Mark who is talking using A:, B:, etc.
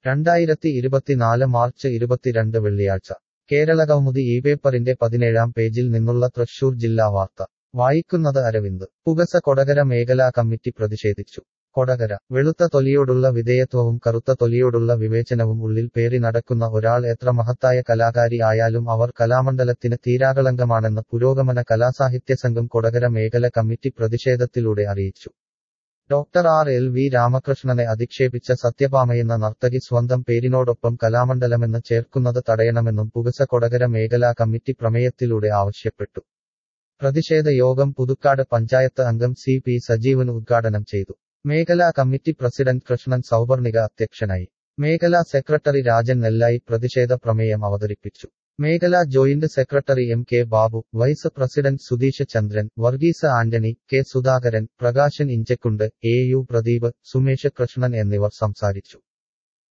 A: രണ്ടായിരത്തി ഇരുപത്തിനാല് മാർച്ച് ഇരുപത്തിരണ്ട് വെള്ളിയാഴ്ച കേരളകൗമുദി ഈ പേപ്പറിന്റെ പതിനേഴാം പേജിൽ നിന്നുള്ള തൃശൂർ ജില്ലാ വാർത്ത വായിക്കുന്നത് അരവിന്ദ് പുകസ കൊടകര മേഖലാ കമ്മിറ്റി പ്രതിഷേധിച്ചു കൊടകര വെളുത്ത തൊലിയോടുള്ള വിധേയത്വവും കറുത്ത തൊലിയോടുള്ള വിവേചനവും ഉള്ളിൽ പേറി നടക്കുന്ന ഒരാൾ എത്ര മഹത്തായ കലാകാരി ആയാലും അവർ കലാമണ്ഡലത്തിന് തീരാകളങ്കമാണെന്ന് പുരോഗമന കലാസാഹിത്യ സംഘം കൊടകര മേഖല കമ്മിറ്റി പ്രതിഷേധത്തിലൂടെ അറിയിച്ചു ഡോക്ടർ ആർ എൽ വി രാമകൃഷ്ണനെ അധിക്ഷേപിച്ച സത്യഭാമയെന്ന നർത്തകി സ്വന്തം പേരിനോടൊപ്പം കലാമണ്ഡലമെന്ന് ചേർക്കുന്നത് തടയണമെന്നും പുകസ കൊടകര മേഖലാ കമ്മിറ്റി പ്രമേയത്തിലൂടെ ആവശ്യപ്പെട്ടു പ്രതിഷേധ യോഗം പുതുക്കാട് പഞ്ചായത്ത് അംഗം സി പി സജീവൻ ഉദ്ഘാടനം ചെയ്തു മേഖലാ കമ്മിറ്റി പ്രസിഡന്റ് കൃഷ്ണൻ സൗവർണിക അധ്യക്ഷനായി മേഖലാ സെക്രട്ടറി രാജൻ നെല്ലായി പ്രതിഷേധ പ്രമേയം അവതരിപ്പിച്ചു മേഖലാ joint secretary M K Babu vice president Sudheesh Chandran Varghese Antony K Sudhakaran Prakashan Inchakkund A U Pradeep Sumesh Krishnan എന്നിവർ സംസാരിച്ചു